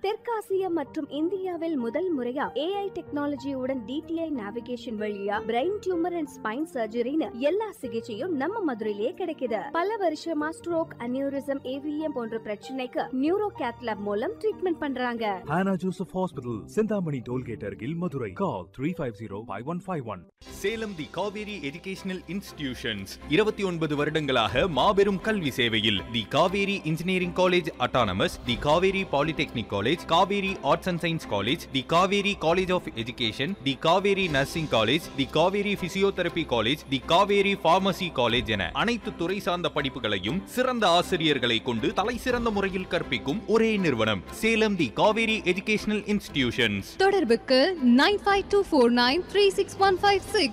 தெற்காசியா மற்றும் இந்தியாவில் முதல் முறையா ஏஐ டெக்னாலஜியுடன் டிடிஐ நேவிகேஷன் வழியா பிரெயின் டியூமர் அண்ட் ஸ்பைன் சர்ஜரின்னு எல்லா சிகிச்சையும் நம்ம மதுரையிலே கிடைக்குது பல வருஷமா ஸ்ட்ரோக் அனியூரிசம் ஏவிஎம் போன்ற பிரச்சனைக்கு நியூரோ கேத்லாப் மூலம் ட்ரீட்மெண்ட் பண்றாங்க Hannah Joseph Hospital, Sindhamani Tollgate Argil, Madurai. Call 350-5151. Salem the Kaveri educational institutions இருபத்தி ஒன்பது வருடங்களாக மாபெரும் கல்வி சேவையில் the Kaveri engineering college autonomous the Kaveri polytechnic college Kaveri arts and science college the Kaveri college of education the Kaveri nursing college the Kaveri physiotherapy college the Kaveri pharmacy college என அனைத்து துறை சார்ந்த படிப்புகளையும் சிறந்த ஆசிரியர்களை கொண்டு தலை சிறந்த முறையில் கற்பிக்கும் ஒரே நிறுவனம் Salem the Kaveri educational institutions தொடர்புக்கு nine five two four nine three six one five six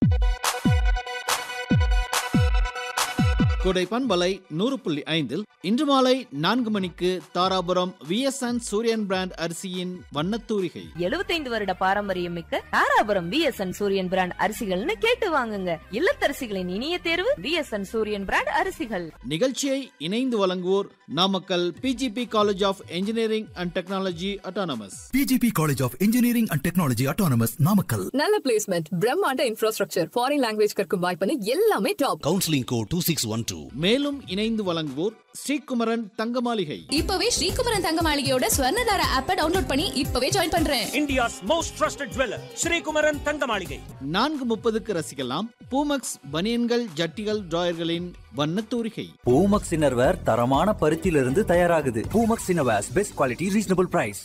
Kodai பண்பலை நூறு புள்ளி ஐந்தில் இன்று மாலை நான்கு மணிக்கு தாராபுரம் விஎஸ்என் சூரியன் பிராண்ட் அரிசியின் வண்ணத்தூரிகை எழுபத்தைந்து வருட பாரம்பரியம் மிக்க தாராபுரம் விஎஸ்என் சூரியன் பிராண்ட் அரிசிகள்னு கேட்டு வாங்குங்க இல்லத்தரசிகளின் இனிய தேர்வு விஎஸ்என் சூரியன் பிராண்ட் அரிசிகள் நிகழ்ச்சியை இணைந்து வழங்குவோர் Namakkal PGP college of engineering and technology autonomous PGP College of Engineering and Technology Autonomous Namakkal. நல்ல பிளேஸ்மெண்ட் பிரம்மாண்ட இன்ஃப்ராஸ்ட்ரக்சர் ஃபாரின் லாங்குவேஜ் கற்கும் வாய்ப்புன்னு எல்லாமே top counselling code two six one two மேலும் இணைந்து வழங்குவோர் ஸ்ரீகுமரன் தங்க மாளிகை இப்பவே ஸ்ரீகுமரன் தங்க மாளிகையோட ஸ்வர்ணதார ஆப்பை டவுன்லோட் பண்ணி இப்பவே ஜாயின் பண்றேன் India's most trusted jeweller Srikumaran Thanga Maligai நான்கு முப்பதுக்கு ரசிக்கலாம் பூமக்ஸ் பனியன்கள் ஜட்டிகள் டிராயர்களின் வண்ணத்தூரிகை பூமக்ஸ் இன்னர்வேர் தரமான பருத்தியிலிருந்து தயாராகுது Poomex innerwears best quality reasonable price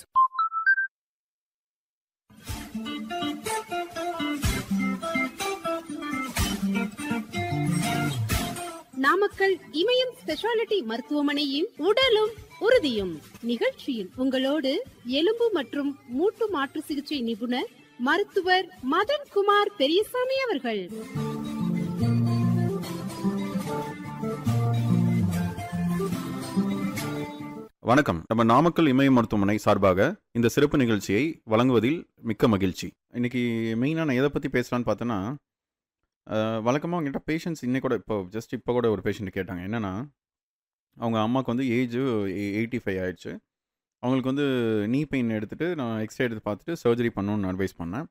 Namakkal Imayam speciality மருத்துவமனையின் உடலும் உறுதியும் நிகழ்ச்சியில் உங்களோடு எலும்பு மற்றும் மூட்டு மாற்று சிகிச்சை நிபுணர் மருத்துவர் மதன் குமார் பெரியசாமி அவர்கள் வணக்கம் நம்ம நாமக்கல் இமய மருத்துவமனை சார்பாக இந்த சிறப்பு நிகழ்ச்சியை வழங்குவதில் மிக்க மகிழ்ச்சி இன்னைக்கு மெயினாக நான் எதை பற்றி பேசலான்னு பார்த்தோன்னா வழக்கமாக அவங்ககிட்ட பேஷண்ட்ஸ் இன்னைக்கு கூட இப்போ ஜஸ்ட் இப்போ கூட ஒரு பேஷண்ட் கேட்டாங்க என்னென்னா அவங்க அம்மாவுக்கு வந்து ஏஜ் எயிட்டி ஃபைவ் ஆயிடுச்சு அவங்களுக்கு வந்து நீ பெயின் எடுத்துகிட்டு நான் எக்ஸ்ரே எடுத்து பார்த்துட்டு சர்ஜரி பண்ணணும்னு அட்வைஸ் பண்ணேன்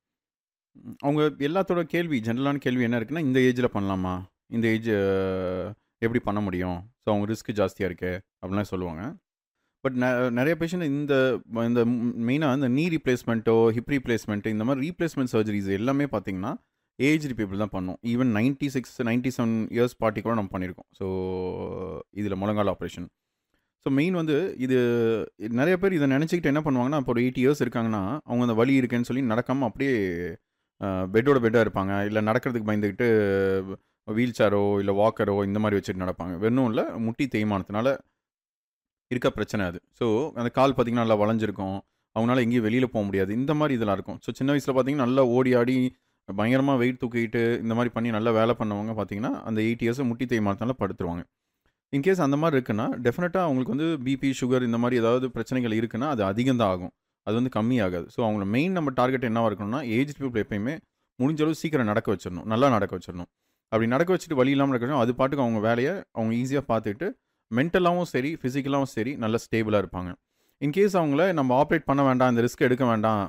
உம், அவங்க எல்லாத்தோட கேள்வி ஜென்ரலான கேள்வி என்ன இருக்குன்னா இந்த ஏஜில் பண்ணலாமா இந்த ஏஜ் எப்படி பண்ண முடியும் ஸோ அவங்க ரிஸ்க் ஜாஸ்தியாக இருக்கே அப்படிலாம் சொல்லுவாங்க பட் நிறைய பேஷண்ட் இந்த இந்த மெயினாக இந்த நீ ரீப்ளேஸ்மெண்ட்டோ ஹிப் ரீப்ளேஸ்மெண்ட்டு இந்த மாதிரி ரீப்ளேஸ்மெண்ட் சர்ஜரிஸ் எல்லாமே பார்த்தீங்கன்னா ஏஜ்டு பீப்புள் தான் பண்ணோம் even ninety six ninety seven years party கூட நம்ம பண்ணியிருக்கோம் ஸோ இதில் முழங்கால் ஆப்ரேஷன் ஸோ மெயின் வந்து இது நிறைய பேர் இதை நினச்சிக்கிட்டு என்ன பண்ணுவாங்கன்னா இப்போ ஒரு எயிட்டி இயர்ஸ் இருக்காங்கன்னா அவங்க அந்த வலி இருக்குன்னு சொல்லி நடக்காமல் அப்படியே பெட்டோட பெட்டாக இருப்பாங்க இல்லை நடக்கிறதுக்கு பயந்துக்கிட்டு வீல் சேரோ இல்லை வாக்கரோ இந்த மாதிரி வச்சுட்டு நடப்பாங்க வெறும் இல்லை முட்டி தேய்மானத்தினால இருக்க பிரச்சனை அது ஸோ அந்த கால் பார்த்திங்கன்னா நல்லா வளைஞ்சிருக்கும் அவங்களால எங்கேயும் வெளியில் போக முடியாது இந்த மாதிரி இதெல்லாம் இருக்கும் ஸோ சின்ன வயசில் பார்த்தீங்கன்னா நல்லா ஓடி ஆடி பயங்கரமாக வெயிட் தூக்கிட்டு இந்த மாதிரி பண்ணி நல்லா வேலை பண்ணவங்க பார்த்தீங்கன்னா அந்த எயிட் இயர்ஸை முட்டி தேய்மானத்தினால படுத்துருவாங்க இன்கேஸ் அந்த மாதிரி இருக்குன்னா டெஃபினட்டாக அவங்களுக்கு வந்து பிபி சுகர் இந்த மாதிரி ஏதாவது பிரச்சனைகள் இருக்குன்னா அது அதிகம் தான் ஆகும் அது வந்து கம்மி ஆகாது ஸோ அவங்கள மெயின் நம்ம டார்கெட் என்னவாக இருக்கணும்னா ஏஜ் பீப்புள் எப்பயுமே முடிஞ்ச அளவு சீக்கிரம் நடக்க வச்சிடணும் நல்லா நடக்க வச்சிடணும் அப்படி நடக்க வச்சுட்டு வழி இல்லாமல் இருக்கணும் அது பாட்டுக்கு அவங்க வேலையை அவங்க ஈஸியாக பார்த்துட்டு மென்டலாகவும் சரி ஃபிசிக்கலாகவும் சரி நல்ல ஸ்டேபிளாக இருப்பாங்க இன்கேஸ் அவங்கள நம்ம ஆப்ரேட் பண்ண வேண்டாம் இந்த ரிஸ்க் எடுக்க வேண்டாம்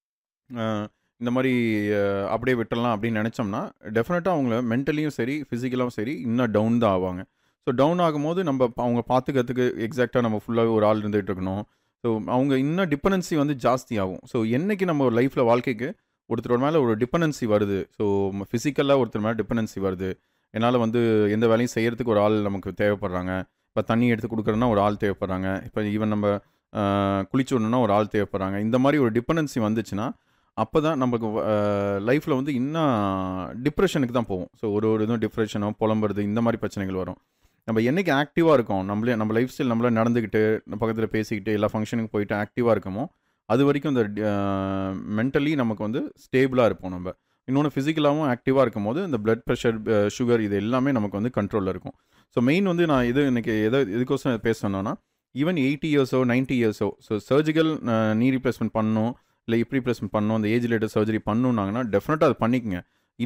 அஹ் இந்த மாதிரி அஹ், அப்படியே விட்டுடலாம் அப்படின்னு நினச்சோம்னா டெஃபினட்டாக அவங்கள மென்டலியும் சரி ஃபிசிக்கலாகவும் சரி இன்னும் டவுன் தான் ஆவாங்க ஸோ டவுன் ஆகும்போது நம்ம ப- அவங்க பார்த்துக்கிறதுக்கு எக்ஸாக்டாக நம்ம ஃபுல்லாகவே ஒரு ஆள் இருந்துகிட்டு இருக்கணும் ஸோ அவங்க இன்னும் டிபெண்டன்சி வந்து ஜாஸ்தி ஆகும் ஸோ என்னைக்கு நம்ம ஒரு லைஃப்பில் வாழ்க்கைக்கு ஒருத்தரோட மேலே ஒரு டிபெண்டன்சி வருது ஸோ ஃபிசிக்கலாக ஒருத்தர் மேலே டிபெண்டன்சி வருது என்னால் வந்து எந்த வேலையும் செய்யறதுக்கு ஒரு ஆள் நமக்கு தேவைப்படுறாங்க இப்போ தண்ணி எடுத்து கொடுக்குறதுனா ஒரு ஆள் தேவைப்படுறாங்க இப்போ ஈவன் நம்ம ஆஹ், குளிச்சு விடணும்னா ஒரு ஆள் தேவைப்படுறாங்க இந்த மாதிரி ஒரு டிபெண்டன்சி வந்துச்சுன்னா அப்போ தான் நமக்கு லைஃப்பில் வந்து இன்னும் டிப்ரெஷனுக்கு தான் போகும் ஸோ ஒரு ஒரு இதுவும் டிப்ரெஷனோ புலம்புறது இந்த மாதிரி பிரச்சனைகள் வரும் நம்ம என்னைக்கு ஆக்டிவாக இருக்கோம் நம்மளே நம்ம லைஃப் ஸ்டைல் நம்மளே நடந்துக்கிட்டு பக்கத்தில் பேசிக்கிட்டு எல்லா ஃபங்க்ஷனுக்கு போயிட்டு ஆக்டிவாக இருக்கமோ அது வரைக்கும் இந்த மென்டலி நமக்கு வந்து ஸ்டேபிளாக இருப்போம் நம்ம இன்னொன்று ஃபிசிக்கலாகவும் ஆக்டிவாக இருக்கும் போது இந்த பிளட் ப்ரெஷர் சுகர் இது எல்லாமே நமக்கு வந்து கண்ட்ரோலில் இருக்கும் ஸோ மெயின் வந்து நான் இது இன்னைக்கு எதை எதுக்கோசம் பேசணும்னா ஈவன் எயிட்டி இயர்ஸோ நைன்ட்டி இயர்ஸோ ஸோ சர்ஜிக்கல் நீ ரீப்ளேஸ்மெண்ட் பண்ணணும் இல்லை ஹிப் ரீப்ளேஸ்மெண்ட் பண்ணணும் அந்த ஏஜ் ரிலேட்டட் சர்ஜரி பண்ணணுன்னாங்கன்னா டெஃபினட்டாக அது பண்ணிக்கங்க